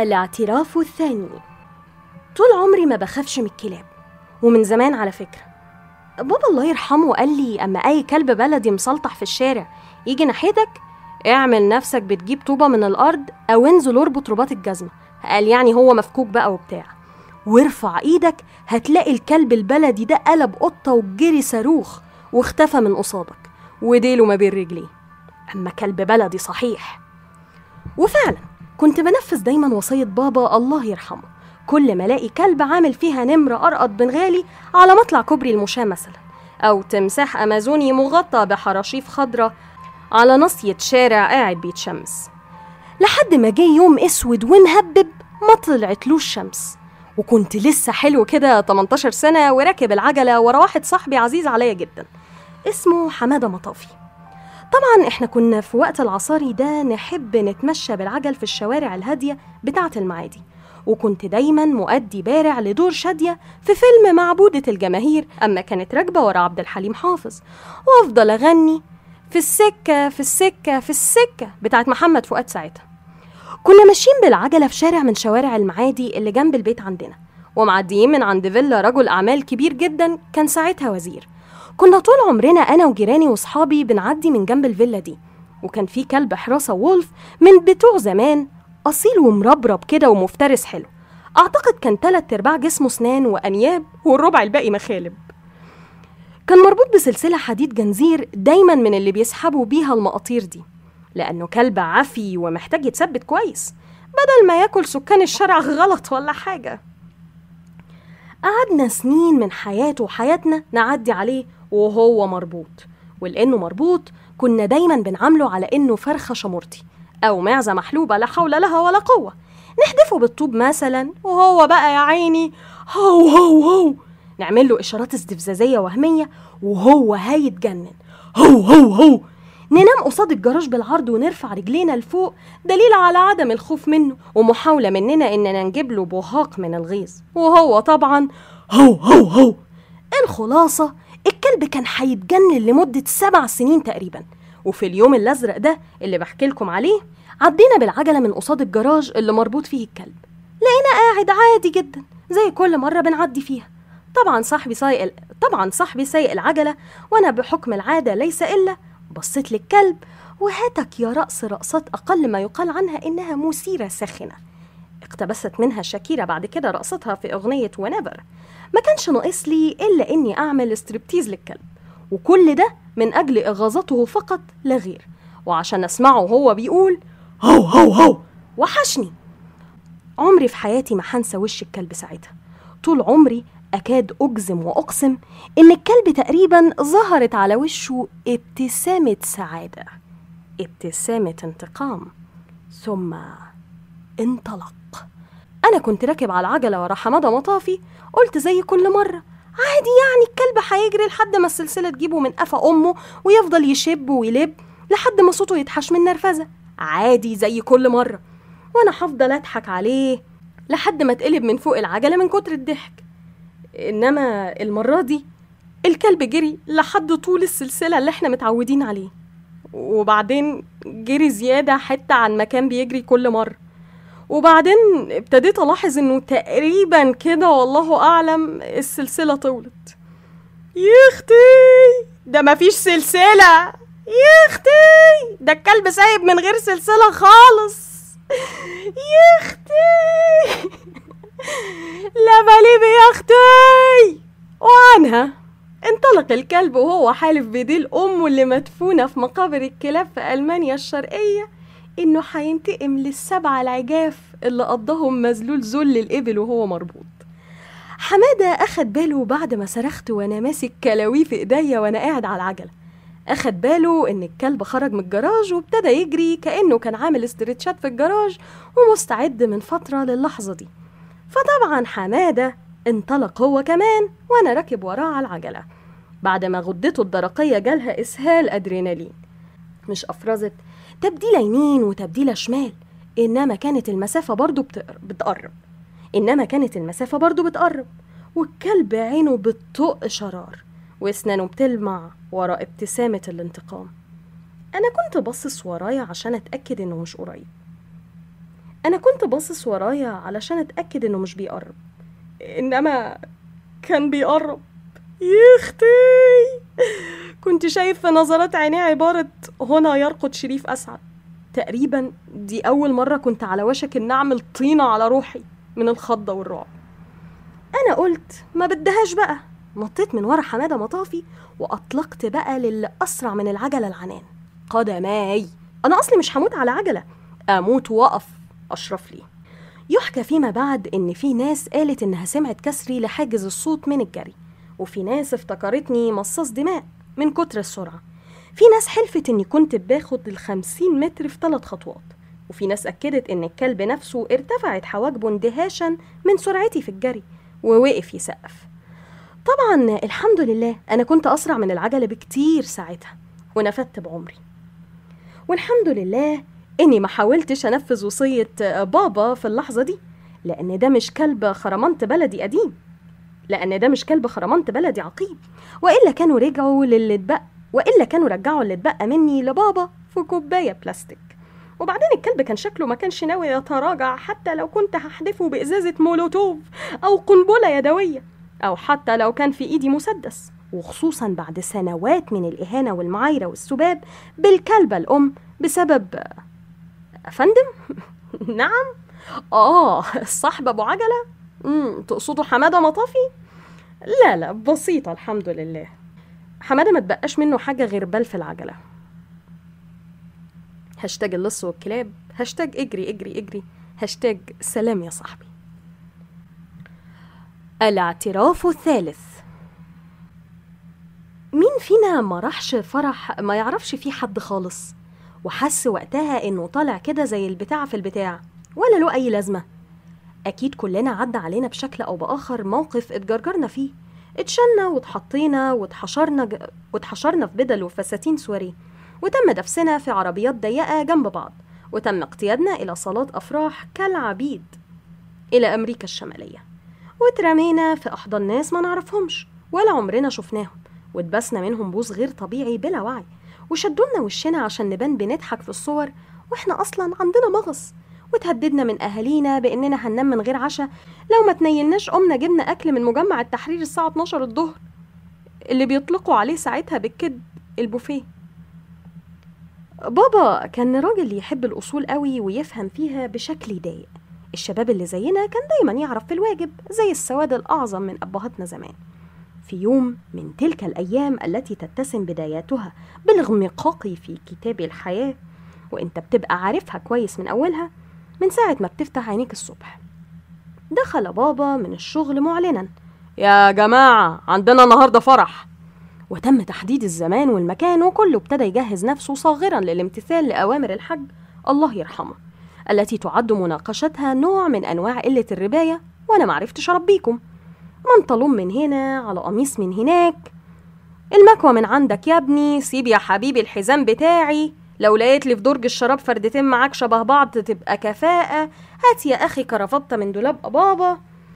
الاعتراف الثاني طول عمري ما بخافش من الكلاب ومن زمان على فكرة بابا الله يرحمه قال لي أما أي كلب بلدي مسلطح في الشارع يجي ناحيتك اعمل نفسك بتجيب طوبة من الأرض أو انزل اربط رباط الجزمة قال يعني هو مفكوك بقى وبتاع وارفع ايدك هتلاقي الكلب البلدي ده قلب قطة وجري صاروخ واختفى من قصادك وديله ما بين رجليه أما كلب بلدي صحيح وفعلا كنت بنفذ دايما وصية بابا الله يرحمه كل ما الاقي كلب عامل فيها نمر أرقط بنغالي على مطلع كوبري المشاة مثلا أو تمساح أمازوني مغطى بحراشيف خضرة على ناصية شارع قاعد بيتشمس لحد ما جه يوم اسود ومهبب ما طلعتلوش شمس وكنت لسه حلو كده 18 سنة وراكب العجلة ورا واحد صاحبي عزيز عليا جدا اسمه حمادة مطافي طبعا احنا كنا في وقت العصاري ده نحب نتمشى بالعجل في الشوارع الهادية بتاعة المعادي وكنت دايما مؤدي بارع لدور شادية في فيلم معبودة الجماهير أما كانت راكبة ورا عبد الحليم حافظ وأفضل أغني في السكة في السكة في السكة بتاعت محمد فؤاد ساعتها كنا ماشيين بالعجلة في شارع من شوارع المعادي اللي جنب البيت عندنا ومعديين من عند فيلا رجل أعمال كبير جدا كان ساعتها وزير كنا طول عمرنا أنا وجيراني وصحابي بنعدي من جنب الفيلا دي وكان في كلب حراسة وولف من بتوع زمان أصيل ومربرب كده ومفترس حلو أعتقد كان تلات أرباع جسمه سنان وأنياب والربع الباقي مخالب كان مربوط بسلسلة حديد جنزير دايما من اللي بيسحبوا بيها المقاطير دي لأنه كلب عفي ومحتاج يتثبت كويس بدل ما ياكل سكان الشارع غلط ولا حاجة قعدنا سنين من حياته وحياتنا نعدي عليه وهو مربوط ولأنه مربوط كنا دايما بنعامله على إنه فرخة شمورتي أو معزة محلوبة لا حول لها ولا قوة نحدفه بالطوب مثلا وهو بقى يا عيني هو هو هو نعمل له إشارات استفزازية وهمية وهو هيتجنن هو هو هو ننام قصاد الجراج بالعرض ونرفع رجلينا لفوق دليل على عدم الخوف منه ومحاولة مننا إننا نجيب له بهاق من الغيظ وهو طبعا هو هو هو الخلاصة الكلب كان هيتجنن لمدة سبع سنين تقريبا وفي اليوم الأزرق ده اللي بحكي لكم عليه عدينا بالعجلة من قصاد الجراج اللي مربوط فيه الكلب لقينا قاعد عادي جدا زي كل مرة بنعدي فيها طبعا صاحبي سايق ال- طبعا صاحبي سايق العجلة وأنا بحكم العادة ليس إلا بصيت للكلب وهاتك يا رأس رقصات أقل ما يقال عنها إنها مثيرة ساخنة اقتبست منها شاكيرا بعد كده رقصتها في أغنية ونيفر ما كانش ناقص لي إلا إني أعمل ستريبتيز للكلب وكل ده من أجل إغاظته فقط لا غير وعشان أسمعه وهو بيقول هو هو هو وحشني عمري في حياتي ما هنسى وش الكلب ساعتها طول عمري أكاد أجزم وأقسم إن الكلب تقريبا ظهرت على وشه ابتسامة سعادة ابتسامة انتقام ثم انطلق أنا كنت راكب على العجلة ورا حمادة مطافي قلت زي كل مرة عادي يعني الكلب هيجري لحد ما السلسلة تجيبه من قفا أمه ويفضل يشب ويلب لحد ما صوته يتحش من نرفزة عادي زي كل مرة وأنا هفضل أضحك عليه لحد ما اتقلب من فوق العجلة من كتر الضحك إنما المرة دي الكلب جري لحد طول السلسلة اللي احنا متعودين عليه وبعدين جري زيادة حتة عن ما كان بيجري كل مرة وبعدين ابتديت ألاحظ إنه تقريبا كده والله أعلم السلسلة طولت يختي ده مفيش سلسلة يختي ده الكلب سايب من غير سلسلة خالص يختي لا بليب يا اختي وعنها انطلق الكلب وهو حالف بديل امه اللي مدفونه في مقابر الكلاب في المانيا الشرقيه انه هينتقم للسبعه العجاف اللي قضاهم مذلول ذل الابل وهو مربوط حماده اخد باله بعد ما صرخت وانا ماسك كلاوي في ايديا وانا قاعد على العجله اخد باله ان الكلب خرج من الجراج وابتدى يجري كانه كان عامل استرتشات في الجراج ومستعد من فتره للحظه دي فطبعا حمادة انطلق هو كمان وأنا راكب وراه على العجلة بعد ما غدته الدرقية جالها إسهال أدرينالين مش أفرزت تبديلة يمين وتبديلة شمال إنما كانت المسافة برضو بتقر- بتقرب إنما كانت المسافة برضو بتقرب والكلب عينه بتطق شرار وأسنانه بتلمع ورا ابتسامة الانتقام أنا كنت باصص ورايا عشان أتأكد إنه مش قريب أنا كنت باصص ورايا علشان أتأكد إنه مش بيقرب إنما كان بيقرب يختي كنت شايف في نظرات عينيه عبارة هنا يرقد شريف أسعد تقريبا دي أول مرة كنت على وشك إن أعمل طينة على روحي من الخضة والرعب أنا قلت ما بدهاش بقى نطيت من ورا حمادة مطافي وأطلقت بقى للي أسرع من العجلة العنان قدماي أنا أصلي مش هموت على عجلة أموت وأقف أشرف لي يحكى فيما بعد إن في ناس قالت إنها سمعت كسري لحاجز الصوت من الجري وفي ناس افتكرتني مصاص دماء من كتر السرعة في ناس حلفت إني كنت باخد الخمسين متر في ثلاث خطوات وفي ناس أكدت إن الكلب نفسه ارتفعت حواجبه اندهاشا من سرعتي في الجري ووقف يسقف طبعا الحمد لله أنا كنت أسرع من العجلة بكتير ساعتها ونفدت بعمري والحمد لله إني ما حاولتش أنفذ وصية بابا في اللحظة دي لأن ده مش كلب خرمنت بلدي قديم لأن ده مش كلب خرمنت بلدي عقيم وإلا كانوا رجعوا للي اتبقى وإلا كانوا رجعوا اللي اتبقى مني لبابا في كوباية بلاستيك وبعدين الكلب كان شكله ما كانش ناوي يتراجع حتى لو كنت هحدفه بإزازة مولوتوف أو قنبلة يدوية أو حتى لو كان في إيدي مسدس وخصوصا بعد سنوات من الإهانة والمعايرة والسباب بالكلبة الأم بسبب أفندم؟ نعم؟ آه صاحب أبو عجلة؟ مم. تقصدوا حمادة مطافي؟ لا لا بسيطة الحمد لله حمادة ما تبقاش منه حاجة غير بل في العجلة هاشتاج اللص والكلاب هاشتاج اجري اجري اجري هاشتاج سلام يا صاحبي الاعتراف الثالث مين فينا ما راحش فرح ما يعرفش فيه حد خالص وحس وقتها انه طالع كده زي البتاع في البتاع ولا له اي لازمه اكيد كلنا عدى علينا بشكل او باخر موقف اتجرجرنا فيه اتشلنا واتحطينا واتحشرنا ج... واتحشرنا في بدل وفساتين سواري وتم دفسنا في عربيات ضيقة جنب بعض وتم اقتيادنا إلى صالات أفراح كالعبيد إلى أمريكا الشمالية واترمينا في أحضان ناس ما نعرفهمش ولا عمرنا شفناهم واتبسنا منهم بوس غير طبيعي بلا وعي وشدولنا وشنا عشان نبان بنضحك في الصور واحنا أصلا عندنا مغص وتهددنا من أهالينا بإننا هننام من غير عشاء لو ما تنيلناش قمنا جبنا أكل من مجمع التحرير الساعة 12 الظهر اللي بيطلقوا عليه ساعتها بالكذب البوفيه بابا كان راجل يحب الأصول قوي ويفهم فيها بشكل يضايق الشباب اللي زينا كان دايما يعرف في الواجب زي السواد الأعظم من أبهاتنا زمان في يوم من تلك الأيام التي تتسم بداياتها بالغمقاق في كتاب الحياة وانت بتبقى عارفها كويس من أولها من ساعة ما بتفتح عينيك الصبح دخل بابا من الشغل معلنا يا جماعة عندنا النهاردة فرح وتم تحديد الزمان والمكان وكله ابتدى يجهز نفسه صاغرا للامتثال لأوامر الحج الله يرحمه التي تعد مناقشتها نوع من أنواع قلة الرباية وأنا معرفتش أربيكم منطلون من هنا على قميص من هناك المكوى من عندك يا ابني سيب يا حبيبي الحزام بتاعي لو لقيت لي في درج الشراب فردتين معاك شبه بعض تبقى كفاءة هات يا أخي كرافتة من دولاب بابا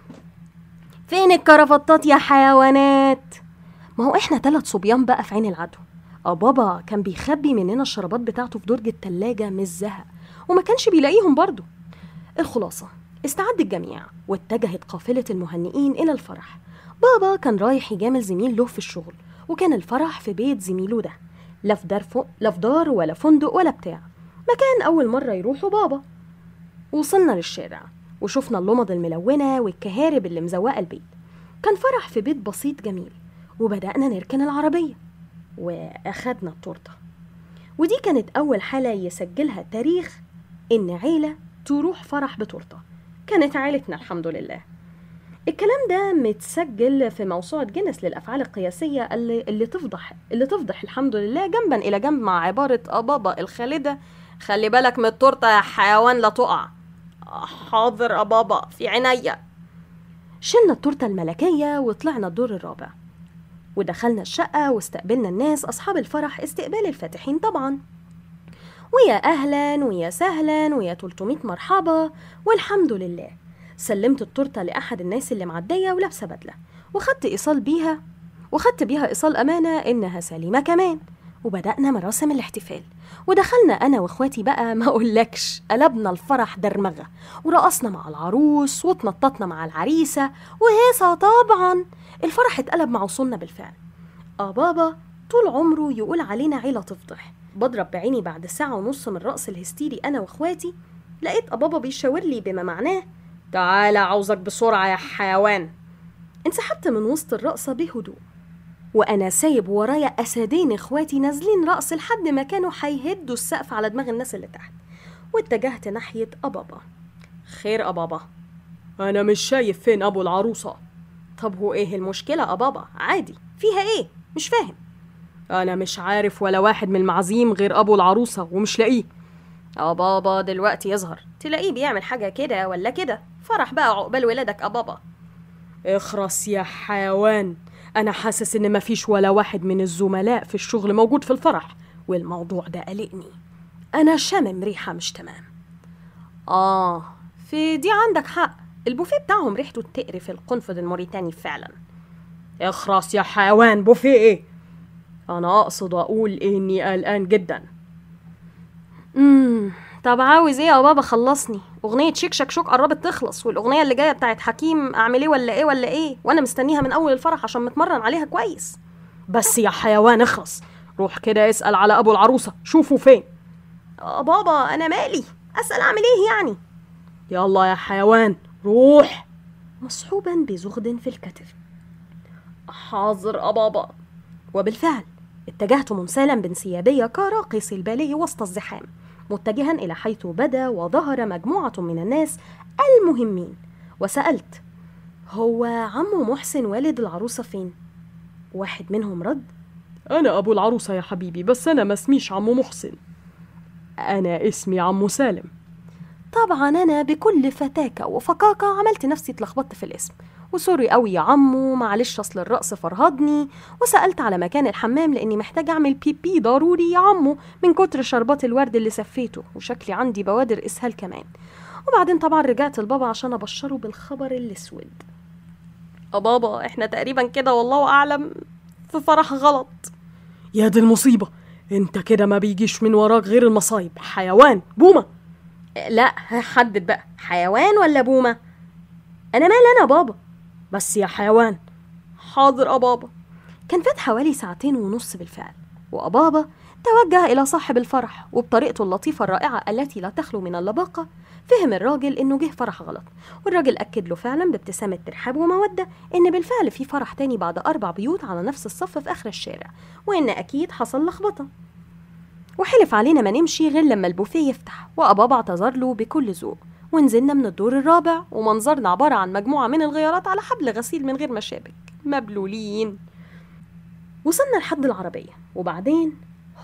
فين الكرافتات يا حيوانات ما هو احنا تلات صبيان بقى في عين العدو اه بابا كان بيخبي مننا الشرابات بتاعته في درج التلاجة من الزهق وما كانش بيلاقيهم برضه الخلاصة استعد الجميع واتجهت قافلة المهنئين إلى الفرح بابا كان رايح يجامل زميل له في الشغل وكان الفرح في بيت زميله ده لا في دار فوق لا في دار ولا فندق ولا بتاع مكان أول مرة يروحوا بابا وصلنا للشارع وشفنا اللمض الملونة والكهارب اللي مزوقة البيت كان فرح في بيت بسيط جميل وبدأنا نركن العربية وأخدنا التورتة ودي كانت أول حالة يسجلها تاريخ إن عيلة تروح فرح بتورتة كانت عيلتنا الحمد لله الكلام ده متسجل في موسوعة جينيس للأفعال القياسية اللي, اللي تفضح اللي تفضح الحمد لله جنبا إلى جنب مع عبارة أبابا الخالدة خلي بالك من التورتة يا حيوان لا تقع حاضر أبابا في عينيا شلنا التورتة الملكية وطلعنا الدور الرابع ودخلنا الشقة واستقبلنا الناس أصحاب الفرح استقبال الفاتحين طبعا ويا أهلا ويا سهلا ويا 300 مرحبا والحمد لله سلمت التورته لأحد الناس اللي معدية ولابسة بدلة وخدت إيصال بيها وخدت بيها إيصال أمانة إنها سليمة كمان وبدأنا مراسم الاحتفال ودخلنا أنا وإخواتي بقى ما أقولكش قلبنا الفرح درمغة ورقصنا مع العروس واتنططنا مع العريسة وهيصة طبعا الفرح اتقلب مع وصولنا بالفعل آه بابا طول عمره يقول علينا عيلة تفضح بضرب بعيني بعد ساعة ونص من الرقص الهستيري أنا وإخواتي لقيت أبابا بيشاور لي بما معناه تعالى عاوزك بسرعة يا حيوان انسحبت من وسط الرقصة بهدوء وأنا سايب ورايا أسدين إخواتي نازلين رقص لحد ما كانوا هيهدوا السقف على دماغ الناس اللي تحت واتجهت ناحية أبابا خير أبابا أنا مش شايف فين أبو العروسة طب هو إيه المشكلة أبابا عادي فيها إيه مش فاهم أنا مش عارف ولا واحد من المعازيم غير أبو العروسة ومش لاقيه اه بابا دلوقتي يظهر تلاقيه بيعمل حاجة كده ولا كده فرح بقى عقبال ولادك يا بابا اخرس يا حيوان أنا حاسس إن مفيش ولا واحد من الزملاء في الشغل موجود في الفرح والموضوع ده قلقني أنا شامم ريحة مش تمام آه في دي عندك حق البوفيه بتاعهم ريحته تقرف القنفذ الموريتاني فعلا اخرس يا حيوان بوفيه ايه انا اقصد اقول اني قلقان جدا امم طب عاوز ايه يا بابا خلصني اغنيه شيك شك شوك قربت تخلص والاغنيه اللي جايه بتاعت حكيم اعمل ايه ولا ايه ولا ايه وانا مستنيها من اول الفرح عشان متمرن عليها كويس بس يا حيوان اخلص روح كده اسال على ابو العروسه شوفوا فين اه بابا انا مالي اسال اعمل ايه يعني يلا يا حيوان روح مصحوبا بزغد في الكتف حاضر يا بابا وبالفعل اتجهت ممثلا بانسيابية كراقص البالي وسط الزحام متجها إلى حيث بدا وظهر مجموعة من الناس المهمين وسألت هو عمو محسن والد العروسة فين؟ واحد منهم رد أنا أبو العروسة يا حبيبي بس أنا ما اسميش عمو محسن أنا اسمي عمو سالم طبعا أنا بكل فتاكة وفكاكة عملت نفسي اتلخبطت في الاسم وسوري قوي يا عمو معلش اصل الرقص فرهضني وسالت على مكان الحمام لاني محتاجه اعمل بي بي ضروري يا عمو من كتر شربات الورد اللي سفيته وشكلي عندي بوادر اسهال كمان وبعدين طبعا رجعت لبابا عشان ابشره بالخبر الاسود يا بابا احنا تقريبا كده والله اعلم في فرح غلط يا دي المصيبه انت كده ما بيجيش من وراك غير المصايب حيوان بومه لا حدد بقى حيوان ولا بومه انا مال انا بابا بس يا حيوان حاضر أبابا كان فات حوالي ساعتين ونص بالفعل وأبابا توجه إلى صاحب الفرح وبطريقته اللطيفة الرائعة التي لا تخلو من اللباقة فهم الراجل إنه جه فرح غلط والراجل أكد له فعلا بابتسامة ترحاب ومودة إن بالفعل في فرح تاني بعد أربع بيوت على نفس الصف في آخر الشارع وإن أكيد حصل لخبطة وحلف علينا ما نمشي غير لما البوفيه يفتح وأبابا اعتذر له بكل ذوق ونزلنا من الدور الرابع ومنظرنا عبارة عن مجموعة من الغيارات على حبل غسيل من غير مشابك مبلولين وصلنا لحد العربية وبعدين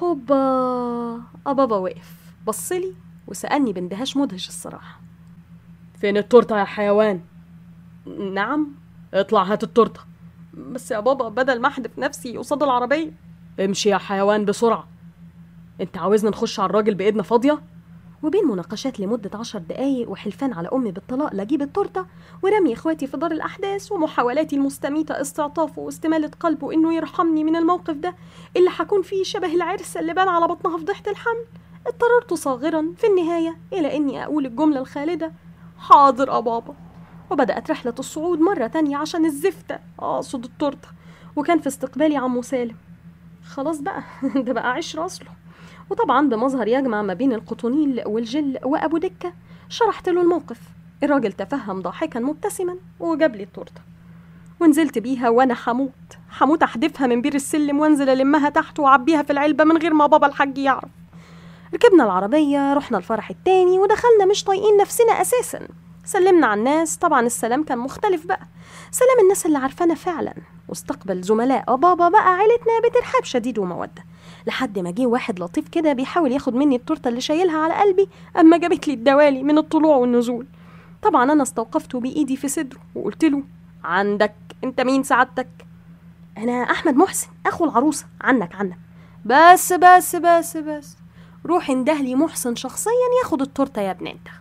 هوبا أبابا وقف بصلي وسألني باندهاش مدهش الصراحة فين التورتة يا حيوان؟ نعم اطلع هات التورتة بس يا بابا بدل ما احدف نفسي قصاد العربية امشي يا حيوان بسرعة انت عاوزنا نخش على الراجل بإيدنا فاضية؟ وبين مناقشات لمدة عشر دقايق وحلفان على أمي بالطلاق لأجيب التورتة ورمي إخواتي في دار الأحداث ومحاولاتي المستميتة استعطافه واستمالة قلبه إنه يرحمني من الموقف ده اللي حكون فيه شبه العرس اللي بان على بطنها فضيحة الحمل اضطررت صاغرا في النهاية إلى إني أقول الجملة الخالدة حاضر يا بابا وبدأت رحلة الصعود مرة تانية عشان الزفتة أقصد التورتة وكان في استقبالي عمو سالم خلاص بقى ده بقى عشر أصله وطبعا بمظهر يجمع ما بين القطونيل والجل وأبو دكة شرحت له الموقف الراجل تفهم ضاحكا مبتسما وجاب لي التورتة ونزلت بيها وانا حموت حموت احدفها من بير السلم وانزل المها تحت واعبيها في العلبة من غير ما بابا الحاج يعرف ركبنا العربية رحنا الفرح التاني ودخلنا مش طايقين نفسنا أساسا سلمنا على الناس طبعا السلام كان مختلف بقى سلام الناس اللي عارفانا فعلا واستقبل زملاء بابا بقى عيلتنا بترحاب شديد ومودة لحد ما جه واحد لطيف كده بيحاول ياخد مني التورته اللي شايلها على قلبي اما جابت لي الدوالي من الطلوع والنزول طبعا انا استوقفته بايدي في صدره وقلت له عندك انت مين سعادتك انا احمد محسن اخو العروسه عنك عنك بس بس بس بس روح اندهلي محسن شخصيا ياخد التورته يا ابن انت